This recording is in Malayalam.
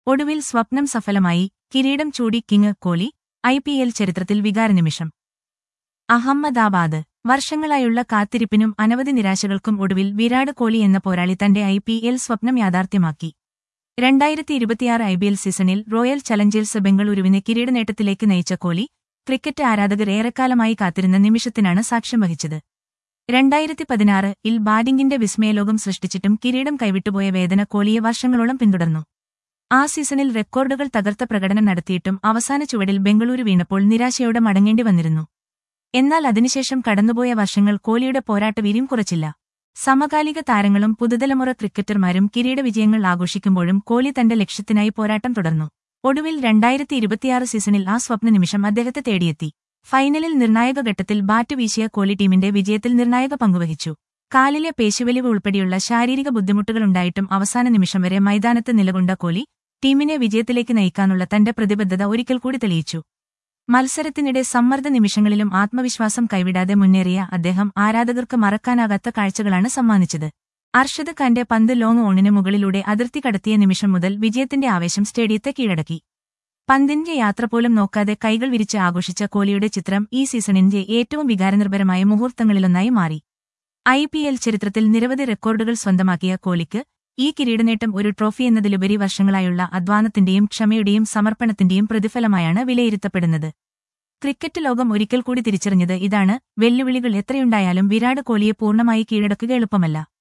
ഒടുവിൽ സ്വപ്നം സഫലമായി കിരീടം ചൂടി king Kohli I P L ചരിത്രത്തിൽ വികാരനിമിഷം അഹമ്മദാബാദ് വർഷങ്ങളായുള്ള കാത്തിരിപ്പിനും അനവധി നിരാശകൾക്കും ഒടുവിൽ വിരാട് കോഹ്ലി എന്ന പോരാളി തന്റെ ഐ പി എൽ സ്വപ്നം യാഥാർത്ഥ്യമാക്കി രണ്ടായിരത്തി ഇരുപത്തിയാറ് ഐ പി എൽ സീസണിൽ റോയൽ ചലഞ്ചേഴ്സ് ബംഗളൂരുവിനെ കിരീടനേട്ടത്തിലേക്ക് നയിച്ച കോഹ്ലി ക്രിക്കറ്റ് ആരാധകർ ഏറെക്കാലമായി കാത്തിരുന്ന നിമിഷത്തിനാണ് സാക്ഷ്യം വഹിച്ചത് രണ്ടായിരത്തി പതിനാറ് ഇൽ ബാറ്റിംഗിന്റെ വിസ്മയലോകം സൃഷ്ടിച്ചിട്ടും കിരീടം കൈവിട്ടുപോയ വേദന കോഹ്ലിയെ വർഷങ്ങളോളം പിന്തുടർന്നു ആ സീസണിൽ റെക്കോർഡുകൾ തകർത്ത പ്രകടനം നടത്തിയിട്ടും അവസാന ചുവടിൽ ബംഗളൂരു വീണപ്പോൾ നിരാശയോടെ മടങ്ങേണ്ടി വന്നിരുന്നു എന്നാൽ അതിനുശേഷം കടന്നുപോയ വർഷങ്ങൾ കോഹ്ലിയുടെ പോരാട്ട വീര്യം കുറച്ചില്ല സമകാലിക താരങ്ങളും പുതുതലമുറ ക്രിക്കറ്റർമാരും കിരീട വിജയങ്ങൾ ആഘോഷിക്കുമ്പോഴും കോഹ്ലി തന്റെ ലക്ഷ്യത്തിനായി പോരാട്ടം തുടർന്നു ഒടുവിൽ രണ്ടായിരത്തി ഇരുപത്തിയാറ് സീസണിൽ ആ സ്വപ്ന നിമിഷം അദ്ദേഹത്തെ തേടിയെത്തി ഫൈനലിൽ നിർണായക ഘട്ടത്തിൽ ബാറ്റ് വീശിയ കോഹ്ലി ടീമിന്റെ വിജയത്തിൽ നിർണായക പങ്കുവഹിച്ചു കാലിലെ പേശിവലിവ് ഉൾപ്പെടെയുള്ള ശാരീരിക ബുദ്ധിമുട്ടുകളുണ്ടായിട്ടും അവസാന നിമിഷം വരെ മൈതാനത്ത് നിലകൊണ്ട കോഹ്ലി ടീമിനെ വിജയത്തിലേക്ക് നയിക്കാനുള്ള തന്റെ പ്രതിബദ്ധത ഒരിക്കൽ കൂടി തെളിയിച്ചു മത്സരത്തിനിടെ സമ്മർദ്ദ നിമിഷങ്ങളിലും ആത്മവിശ്വാസം കൈവിടാതെ മുന്നേറിയ അദ്ദേഹം ആരാധകർക്ക് മറക്കാനാകാത്ത കാഴ്ചകളാണ് സമ്മാനിച്ചത് അർഷദ് ഖാന്റെ പന്ത് ലോങ് ഓണിന് മുകളിലൂടെ അതിർത്തി കടത്തിയ നിമിഷം മുതൽ വിജയത്തിന്റെ ആവേശം സ്റ്റേഡിയത്തെ കീഴടക്കി പന്തിന്റെ യാത്ര പോലും നോക്കാതെ കൈകൾ വിരിച്ച് ആഘോഷിച്ച കോഹ്ലിയുടെ ചിത്രം ഈ സീസണിന്റെ ഏറ്റവും വികാരനിർഭരമായ മുഹൂർത്തങ്ങളിലൊന്നായി മാറി ഐ പി എൽ ചരിത്രത്തിൽ നിരവധി റെക്കോർഡുകൾ സ്വന്തമാക്കിയ കോഹ്ലിക്ക് ഈ കിരീടനേട്ടം ഒരു ട്രോഫി എന്നതിലുപരി വർഷങ്ങളായുള്ള അധ്വാനത്തിന്റെയും ക്ഷമയുടെയും സമർപ്പണത്തിന്റെയും പ്രതിഫലമായാണ് വിലയിരുത്തപ്പെടുന്നത് ക്രിക്കറ്റ് ലോകം ഒരിക്കൽ കൂടി തിരിച്ചറിഞ്ഞത് ഇതാണ് വെല്ലുവിളികൾ എത്രയുണ്ടായാലും വിരാട് കോഹ്ലിയെ പൂർണ്ണമായി കീഴടക്കുക എളുപ്പമല്ല